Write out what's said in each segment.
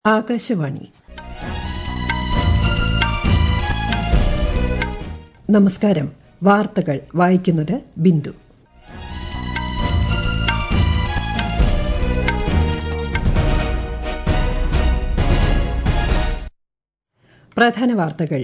ആകാശവാണി നമസ്കാരം വാർത്തകൾ വായിക്കുന്നത് ബിന്ദു പ്രധാന വാർത്തകൾ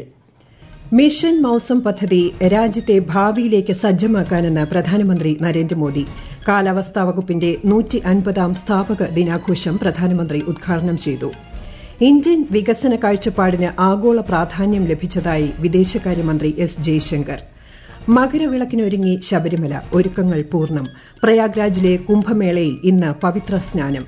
മിഷൻ മൌസം പദ്ധതി രാജ്യത്തെ ഭാവിയിലേക്ക് സജ്ജമാക്കാനെന്ന് പ്രധാനമന്ത്രി നരേന്ദ്രമോദി കാലാവസ്ഥാ വകുപ്പിന്റെ നൂറ്റി അൻപതാം സ്ഥാപക ദിനാഘോഷം പ്രധാനമന്ത്രി ഉദ്ഘാടനം ചെയ്തു ഇന്ത്യൻ വികസന കാഴ്ചപ്പാടിന് ആഗോള പ്രാധാന്യം ലഭിച്ചതായി വിദേശകാര്യമന്ത്രി എസ് ജയശങ്കർ മകരവിളക്കിനൊരുങ്ങി ശബരിമല ഒരുക്കങ്ങൾ പൂർണ്ണം പ്രയാഗ്രാജിലെ കുംഭമേളയിൽ ഇന്ന് പവിത്ര സ്നാനം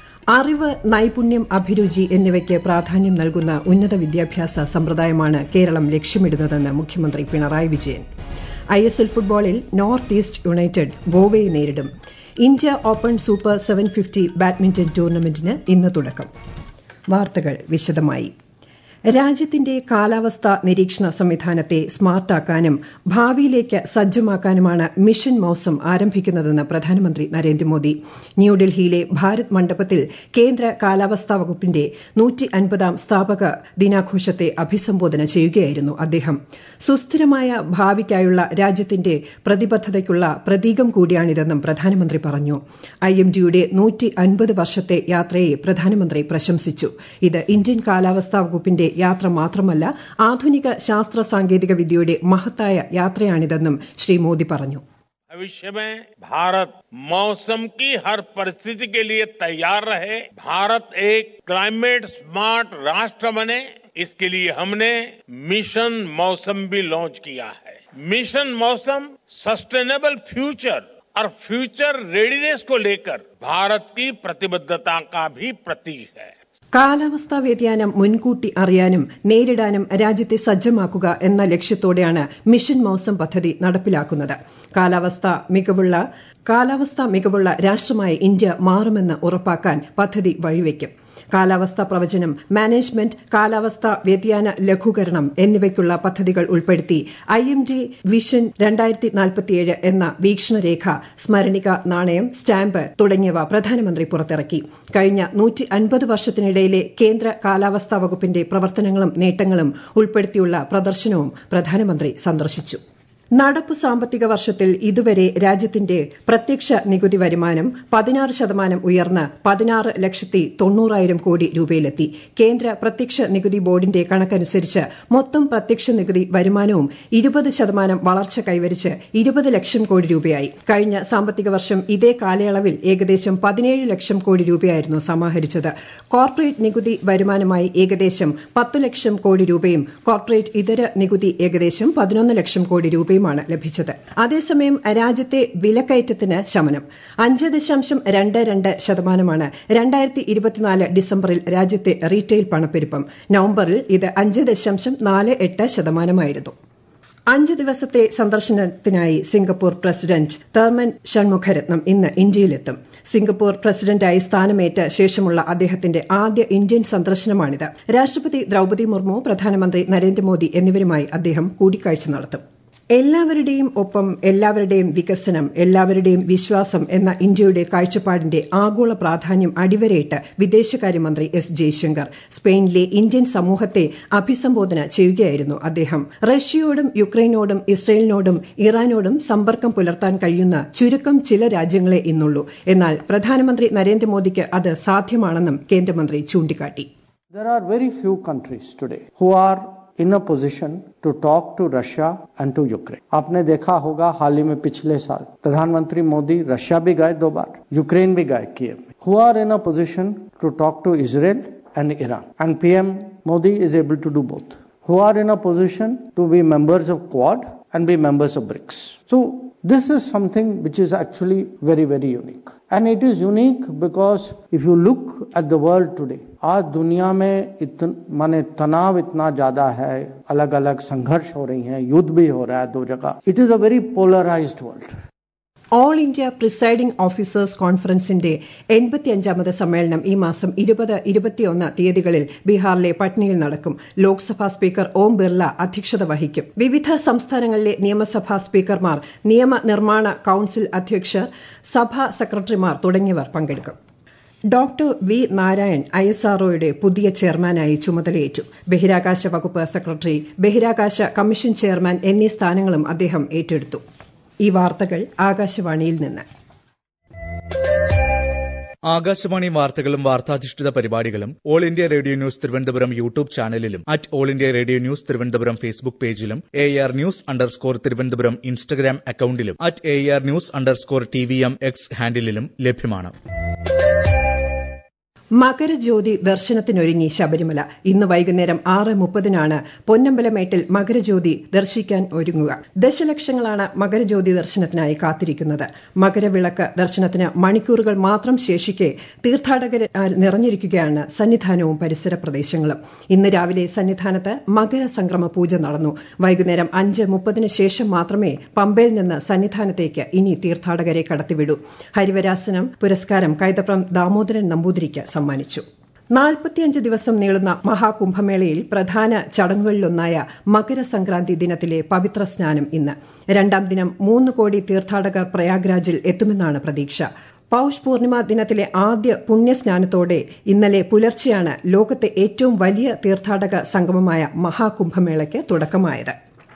അറിവ് നൈപുണ്യം അഭിരുചി എന്നിവയ്ക്ക് പ്രാധാന്യം നൽകുന്ന ഉന്നത വിദ്യാഭ്യാസ സമ്പ്രദായമാണ് കേരളം ലക്ഷ്യമിടുന്നതെന്ന് മുഖ്യമന്ത്രി Pinarayi Vijayan I S L ഫുട്ബോളിൽ നോർത്ത് ഈസ്റ്റ് യുണൈറ്റഡ് ഗോവയെ നേരിടും India open super seven fifty badminton ടൂർണമെന്റിന് ഇന്ന് തുടക്കം വാർത്തകൾ വിശദമായി രാജ്യത്തിന്റെ കാലാവസ്ഥാ നിരീക്ഷണ സംവിധാനത്തെ സ്മാർട്ടാക്കാനും ഭാവിയിലേക്ക് സജ്ജമാക്കാനുമാണ് മിഷൻ മൌസം ആരംഭിക്കുന്നതെന്ന് പ്രധാനമന്ത്രി നരേന്ദ്രമോദി ന്യൂഡൽഹിയിലെ ഭാരത് മണ്ഡപത്തിൽ കേന്ദ്ര കാലാവസ്ഥാ വകുപ്പിന്റെ നൂറ്റി അൻപതാം സ്ഥാപക ദിനാഘോഷത്തെ അഭിസംബോധന ചെയ്യുകയായിരുന്നു അദ്ദേഹം സുസ്ഥിരമായ ഭാവിക്കായുള്ള രാജ്യത്തിന്റെ പ്രതിബദ്ധതയ്ക്കുള്ള പ്രതീകം കൂടിയാണിതെന്നും പ്രധാനമന്ത്രി പറഞ്ഞു ഐ എം ഡിയുടെ നൂറ്റി അൻപത് വർഷത്തെ യാത്രയെ പ്രധാനമന്ത്രി പ്രശംസിച്ചു ഇത് ഇന്ത്യൻ കാലാവസ്ഥാ വകുപ്പിന്റെ യാത്ര മാത്രമല്ല ആധുനിക ശാസ്ത്ര സാങ്കേതിക വിദ്യയുടെ മഹത്തായ യാത്രയാണിതെന്നും ശ്രീ മോദി പറഞ്ഞു भविष्य में भारत मौसम की हर परिस्थिति के लिए तैयार रहे भारत एक क्लाइमेट स्मार्ट राष्ट्र बने इसके लिए हमने मिशन मौसम भी लॉन्च किया है मिशन मौसम सस्टेनेबल फ्यूचर और फ्यूचर रेडीनेस को लेकर भारत की प्रतिबद्धता का भी प्रतीक है കാലാവസ്ഥാ വ്യതിയാനം മുൻകൂട്ടി അറിയാനും നേരിടാനും രാജ്യത്തെ സജ്ജമാക്കുക എന്ന ലക്ഷ്യത്തോടെയാണ് മിഷൻ മൌസം പദ്ധതി നടപ്പിലാക്കുന്നത് കാലാവസ്ഥാ മികവുള്ള കാലാവസ്ഥാ മികവുള്ള രാഷ്ട്രമായി ഇന്ത്യ മാറുമെന്ന് ഉറപ്പാക്കാൻ പദ്ധതി വഴിവെക്കും കാലാവസ്ഥാ പ്രവചനം മാനേജ്മെന്റ് കാലാവസ്ഥാ വ്യതിയാന ലഘൂകരണം എന്നിവയ്ക്കുള്ള പദ്ധതികൾ ഉൾപ്പെടുത്തി ഐ എം ഡി വിഷൻ രണ്ടായിരത്തി നാൽപ്പത്തിയേഴ് എന്ന വീക്ഷണരേഖ സ്മരണിക നാണയം സ്റ്റാമ്പ് തുടങ്ങിയവ പ്രധാനമന്ത്രി പുറത്തിറക്കി കഴിഞ്ഞ നൂറ്റി അൻപത് വർഷത്തിനിടയിലെ കേന്ദ്ര കാലാവസ്ഥാ വകുപ്പിന്റെ പ്രവർത്തനങ്ങളും നേട്ടങ്ങളും ഉൾപ്പെടുത്തിയുള്ള പ്രദർശനവും പ്രധാനമന്ത്രി സന്ദർശിച്ചു നടപ്പു സാമ്പത്തിക വർഷത്തിൽ ഇതുവരെ രാജ്യത്തിന്റെ പ്രത്യക്ഷ നികുതി വരുമാനം പതിനാറ് ശതമാനം ഉയർന്ന് പതിനാറ് ലക്ഷത്തി തൊണ്ണൂറായിരം കോടി രൂപയിലെത്തി കേന്ദ്ര പ്രത്യക്ഷ നികുതി ബോർഡിന്റെ കണക്കനുസരിച്ച് മൊത്തം പ്രത്യക്ഷ നികുതി വരുമാനവും ഇരുപത് ശതമാനം വളർച്ച കൈവരിച്ച് ഇരുപത് ലക്ഷം കോടി രൂപയായി കഴിഞ്ഞ സാമ്പത്തിക വർഷം ഇതേ കാലയളവിൽ ഏകദേശം പതിനേഴ് ലക്ഷം കോടി രൂപയായിരുന്നു സമാഹരിച്ചത് കോർപ്പറേറ്റ് നികുതി വരുമാനമായി ഏകദേശം പത്ത് ലക്ഷം കോടി രൂപയും കോർപ്പറേറ്റ് ഇതര നികുതി ഏകദേശം പതിനൊന്ന് ലക്ഷം കോടി രൂപയും രൂപയുമാണ് ലഭിച്ചത് അതേസമയം രാജ്യത്തെ വിലക്കയറ്റത്തിന് ശമനം അഞ്ച് ദശാംശം രണ്ട് രണ്ട് ശതമാനമാണ് രണ്ടായിരത്തി ഇരുപത്തിനാല് ഡിസംബറിൽ രാജ്യത്തെ റീറ്റെയിൽ പണപ്പെരുപ്പം നവംബറിൽ ഇത് അഞ്ച് ദശാംശം നാല് എട്ട് ശതമാനമായിരുന്നു അഞ്ച് ദിവസത്തെ സന്ദർശനത്തിനായി സിംഗപ്പൂർ പ്രസിഡന്റ് തർമൻ ഷൺമുഖരത്നം ഇന്ന് ഇന്ത്യയിലെത്തും സിംഗപ്പൂർ പ്രസിഡന്റായി സ്ഥാനമേറ്റ ശേഷമുള്ള അദ്ദേഹത്തിന്റെ ആദ്യ ഇന്ത്യൻ സന്ദർശനമാണിത് രാഷ്ട്രപതി ദ്രൌപദി മുർമു പ്രധാനമന്ത്രി നരേന്ദ്രമോദി എന്നിവരുമായി അദ്ദേഹം കൂടിക്കാഴ്ച നടത്തും എല്ലാവരുടെയും ഒപ്പം എല്ലാവരുടെയും വികസനം എല്ലാവരുടെയും വിശ്വാസം എന്ന ഇന്ത്യയുടെ കാഴ്ചപ്പാടിന്റെ ആഗോള പ്രാധാന്യം അടിവരയിട്ട് വിദേശകാര്യമന്ത്രി എസ് ജയശങ്കർ സ്പെയിനിലെ ഇന്ത്യൻ സമൂഹത്തെ അഭിസംബോധന ചെയ്യുകയായിരുന്നു അദ്ദേഹം റഷ്യയോടും യുക്രൈനോടും ഇസ്രയേലിനോടും ഇറാനോടും സമ്പർക്കം പുലർത്താൻ കഴിയുന്ന ചുരുക്കം ചില രാജ്യങ്ങളെ ഇന്നുള്ളൂ എന്നാൽ പ്രധാനമന്ത്രി നരേന്ദ്രമോദിക്ക് അത് സാധ്യമാണെന്നും കേന്ദ്രമന്ത്രി ചൂണ്ടിക്കാട്ടി There are very few countries today who are in a position to talk to Russia and to Ukraine. आपने देखा होगा हाल ही में पिछले साल प्रधानमंत्री मोदी रशिया भी गए दो बार यूक्रेन भी गए किएव में who are in a position to talk to Israel and Iran. And PM Modi is able to do both. Who are in a position to be members of Quad and be members of BRICS. So this is something which is actually very very unique and it is unique because if you look at the world today आज दुनिया में इतन माने तनाव इतना ज्यादा है अलग अलग संघर्ष हो रही हैं युद्ध भी हो रहा है दो जगह it is a very polarised world all India presiding officers കോൺഫറൻസിന്റെ എൺപത്തിയഞ്ചാമത് സമ്മേളനം ഈ മാസം ഇരുപത് ഇരുപത്തിയൊന്ന് തീയതികളിൽ ബീഹാറിലെ പട്നയിൽ നടക്കും ലോക്സഭാ സ്പീക്കർ ഓം ബിർല അധ്യക്ഷത വഹിക്കും വിവിധ സംസ്ഥാനങ്ങളിലെ നിയമസഭാ സ്പീക്കർമാർ നിയമനിർമ്മാണ കൌൺസിൽ അധ്യക്ഷർ സഭാ സെക്രട്ടറിമാർ തുടങ്ങിയവർ പങ്കെടുക്കും doctor V Narayan I S ആർഒയുടെ പുതിയ ചെയർമാനായി ചുമതലയേറ്റു ബഹിരാകാശ വകുപ്പ് സെക്രട്ടറി ബഹിരാകാശ കമ്മീഷൻ ചെയർമാൻ എന്നീ സ്ഥാനങ്ങളും അദ്ദേഹം ഏറ്റെടുത്തു ഈ വാർത്തകൾ ആകാശവാണിയിൽ നിന്ന് ആകാശവാണി വാർത്തകളും വാർത്താധിഷ്ഠിത പരിപാടികളും all India radio news Thiruvananthapuram YouTube ചാനലിലും at all India radio news Thiruvananthapuram Facebook പേജിലും A R news underscore Thiruvananthapuram Instagram അക്കൌണ്ടിലും at A R news underscore T V M X ഹാൻഡിലും ലഭ്യമാണ് മകരജ്യോതി ദർശനത്തിനൊരുങ്ങി ശബരിമല ഇന്ന് വൈകുന്നേരം ആറ് മുപ്പതിനാണ് പൊന്നമ്പലമേട്ടിൽ മകരജ്യോതി ദർശിക്കാൻ ഒരുങ്ങുക ദശലക്ഷങ്ങളാണ് മകരജ്യോതി ദർശനത്തിനായി കാത്തിരിക്കുന്നത് മകരവിളക്ക് ദർശനത്തിന് മണിക്കൂറുകൾ മാത്രം ശേഷിക്കെ തീർത്ഥാടകർ നിറഞ്ഞിരിക്കുകയാണ് സന്നിധാനവും പരിസര പ്രദേശങ്ങളും ഇന്ന് രാവിലെ സന്നിധാനത്ത് മകരസംക്രമ പൂജ നടന്നു വൈകുന്നേരം അഞ്ച് മുപ്പതിന് ശേഷം മാത്രമേ പമ്പയിൽ നിന്ന് സന്നിധാനത്തേക്ക് ഇനി തീർത്ഥാടകരെ കടത്തിവിടൂ ഹരിവരാസനം പുരസ്കാരം കൈതപ്രം ദാമോദരൻ നമ്പൂതിരിക്ക് സമ്മാനിച്ചു നാൽപ്പത്തിയഞ്ച് ദിവസം നീളുന്ന മഹാകുംഭമേളയിൽ പ്രധാന ചടങ്ങുകളിലൊന്നായ മകരസംക്രാന്തി ദിനത്തിലെ പവിത്ര സ്നാനം ഇന്ന് രണ്ടാം ദിനം മൂന്ന് കോടി തീർത്ഥാടകർ പ്രയാഗ്രാജിൽ എത്തുമെന്നാണ് പ്രതീക്ഷ പൌഷ് പൂർണിമ ദിനത്തിലെ ആദ്യ പുണ്യസ്നാനത്തോടെ ഇന്നലെ പുലർച്ചെയാണ് ലോകത്തെ ഏറ്റവും വലിയ തീർത്ഥാടക സംഗമമായ മഹാകുംഭമേളയ്ക്ക് തുടക്കമായത്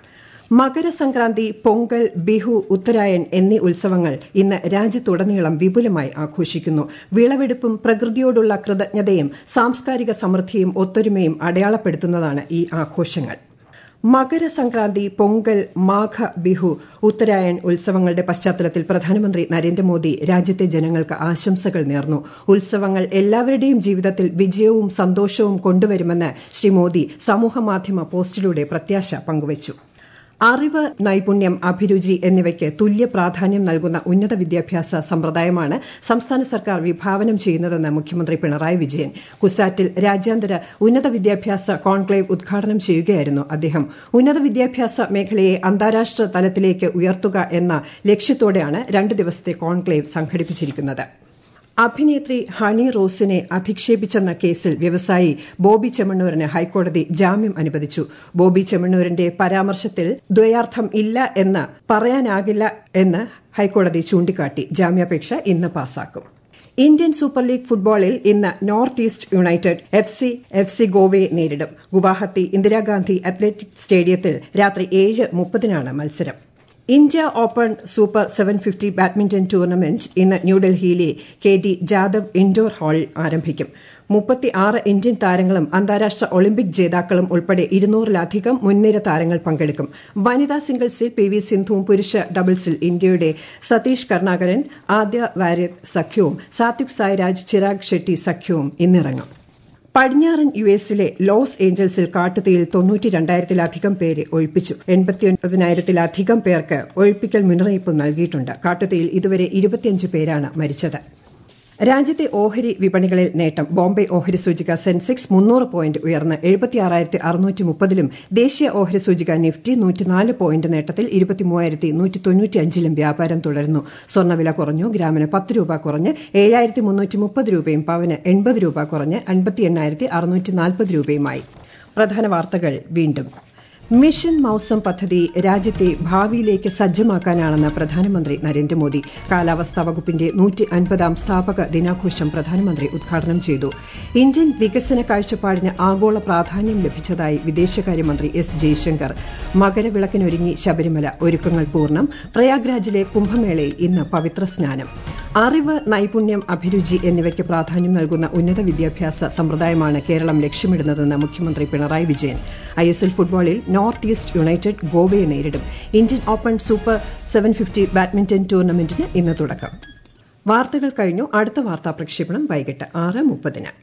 മകരസംക്രാന്തി പൊങ്കൽ ബിഹു ഉത്തരായൻ എന്നീ ഉത്സവങ്ങൾ ഇന്ന് രാജ്യത്തുടനീളം വിപുലമായി ആഘോഷിക്കുന്നു വിളവെടുപ്പും പ്രകൃതിയോടുള്ള കൃതജ്ഞതയും സാംസ്കാരിക സമൃദ്ധിയും ഒത്തൊരുമയും അടയാളപ്പെടുത്തുന്നതാണ് ഈ ആഘോഷങ്ങൾ മകരസംക്രാന്തി പൊങ്കൽ മാഘ ബിഹു ഉത്തരായൺ ഉത്സവങ്ങളുടെ പശ്ചാത്തലത്തിൽ പ്രധാനമന്ത്രി നരേന്ദ്രമോദി രാജ്യത്തെ ജനങ്ങൾക്ക് ആശംസകൾ നേർന്നു ഉത്സവങ്ങൾ എല്ലാവരുടെയും ജീവിതത്തിൽ വിജയവും സന്തോഷവും കൊണ്ടുവരുമെന്ന് ശ്രീ മോദി സമൂഹമാധ്യമ പോസ്റ്റിലൂടെ പ്രത്യാശ പങ്കുവച്ചു അറിവ് നൈപുണ്യം അഭിരുചി എന്നിവയ്ക്ക് തുല്യ പ്രാധാന്യം നൽകുന്ന ഉന്നത വിദ്യാഭ്യാസ സമ്പ്രദായമാണ് സംസ്ഥാന സർക്കാർ വിഭാവനം ചെയ്യുന്നതെന്ന് മുഖ്യമന്ത്രി പിണറായി വിജയൻ കുസാറ്റിൽ രാജ്യാന്തര ഉന്നത വിദ്യാഭ്യാസ കോൺക്ലേവ് ഉദ്ഘാടനം ചെയ്യുകയായിരുന്നു അദ്ദേഹം ഉന്നത വിദ്യാഭ്യാസ മേഖലയെ അന്താരാഷ്ട്ര തലത്തിലേക്ക് ഉയർത്തുക എന്ന ലക്ഷ്യത്തോടെയാണ് രണ്ടു ദിവസത്തെ കോൺക്ലേവ് സംഘടിപ്പിച്ചിരിക്കുന്നത് അഭിനേത്രി ഹണി റോസിനെ അധിക്ഷേപിച്ചെന്ന കേസിൽ വ്യവസായി ബോബി ചെമ്മണ്ണൂരിന് ഹൈക്കോടതി ജാമ്യം അനുവദിച്ചു ബോബി ചെമ്മണ്ണൂരിന്റെ പരാമർശത്തിൽ ദ്വയാർത്ഥം ഇല്ല എന്ന് പറയാനാകില്ല എന്ന് ഹൈക്കോടതി ചൂണ്ടിക്കാട്ടി ജാമ്യാപേക്ഷ ഇന്ന് പാസാക്കും ഇന്ത്യൻ സൂപ്പർ ലീഗ് ഫുട്ബോളിൽ ഇന്ന് north east united F C F C ഗോവയെ നേരിടും ഗുവാഹത്തി ഇന്ദിരാഗാന്ധി അത്ലറ്റിക് സ്റ്റേഡിയത്തിൽ രാത്രി ഏഴ് മുപ്പതിനാണ് മത്സരം India open super seven fifty badminton tournament ഇന്ന് ന്യൂഡൽഹിയിലെ കെ ഡി ജാദവ് ഇൻഡോർ ഹാളിൽ ആരംഭിക്കും മുപ്പത്തിയാറ് ഇന്ത്യൻ താരങ്ങളും അന്താരാഷ്ട്ര ഒളിമ്പിക് ജേതാക്കളും ഉൾപ്പെടെ ഇരുന്നൂറിലധികം മുൻനിര താരങ്ങൾ പങ്കെടുക്കും വനിതാ സിംഗിൾസിൽ പി വി സിന്ധുവും പുരുഷ ഡബിൾസിൽ ഇന്ത്യയുടെ സതീഷ് കർണാകരൻ ആദ്യ വാര്യർ സഖ്യവും സാത്വിക് സായ്രാജ് ചിരാഗ് ഷെട്ടി സഖ്യവും ഇന്നിറങ്ങും പടിഞ്ഞാറൻ യു എസിലെ ലോസ് ഏഞ്ചൽസിൽ കാട്ടുതീയിൽ തൊണ്ണൂറ്റി രണ്ടായിരത്തിലധികം പേരെ ഒഴിപ്പിച്ചു എൺപത്തിയൊൻപതിനായിരത്തിലധികം പേർക്ക് ഒഴിപ്പിക്കൽ മുന്നറിയിപ്പ് നൽകിയിട്ടുണ്ട് കാട്ടുതീയിൽ ഇതുവരെ ഇരുപത്തിയഞ്ച് പേരാണ് മരിച്ചത് രാജ്യത്തെ ഓഹരി വിപണികളിൽ നേട്ടം ബോംബെ ഓഹരി സൂചിക സെൻസെക്സ് മുന്നൂറ് പോയിന്റ് ഉയർന്ന് എഴുപത്തിയാറായിരത്തി അറുന്നൂറ്റി മുപ്പതിലും ദേശീയ ഓഹരി സൂചിക നിഫ്റ്റി നൂറ്റിനാല് പോയിന്റ് നേട്ടത്തിൽ ഇരുപത്തിമൂവായിരത്തി നൂറ്റി തൊണ്ണൂറ്റിയഞ്ചിലും വ്യാപാരം തുടരുന്നു സ്വർണ്ണവില കുറഞ്ഞു ഗ്രാമിന് പത്ത് രൂപ കുറഞ്ഞ് ഏഴായിരത്തി മുന്നൂറ്റി മുപ്പത് രൂപയും പവന് എൺപത് രൂപ കുറഞ്ഞ് അൻപത്തി എണ്ണായിരത്തി അറുന്നൂറ്റി നാൽപ്പത് രൂപയുമായി പ്രധാന വാർത്തകൾ വീണ്ടും മിഷൻ മൌസം പദ്ധതി രാജ്യത്തെ ഭാവിയിലേക്ക് സജ്ജമാക്കാനാണെന്ന് പ്രധാനമന്ത്രി നരേന്ദ്രമോദി കാലാവസ്ഥാ വകുപ്പിന്റെ നൂറ്റി അൻപതാം സ്ഥാപക ദിനാഘോഷം പ്രധാനമന്ത്രി ഉദ്ഘാടനം ചെയ്തു ഇന്ത്യൻ വികസന കാഴ്ചപ്പാടിന് ആഗോള പ്രാധാന്യം ലഭിച്ചതായി വിദേശകാര്യമന്ത്രി എസ് ജയശങ്കർ മകരവിളക്കിനൊരുങ്ങി ശബരിമല ഒരുക്കങ്ങൾ പൂർണ്ണം പ്രയാഗ്രാജിലെ കുംഭമേളയിൽ ഇന്ന് പവിത്ര സ്നാനം അറിവ് നൈപുണ്യം അഭിരുചി എന്നിവയ്ക്ക് പ്രാധാന്യം നൽകുന്ന ഉന്നത വിദ്യാഭ്യാസ സമ്പ്രദായമാണ് കേരളം ലക്ഷ്യമിടുന്നതെന്ന് മുഖ്യമന്ത്രി Pinarayi Vijayan I S L ഫുട്ബോളിൽ നോർത്ത് ഈസ്റ്റ് യുണൈറ്റഡ് ഗോവയെ നേരിടും Indian open super seven fifty badminton ടൂർണമെന്റിന് ഇന്ന് തുടക്കം വാർത്തകൾ കഴിഞ്ഞു അടുത്ത വാർത്താ പ്രക്ഷേപണം വൈകിട്ട് ആറ് മുപ്പതിന്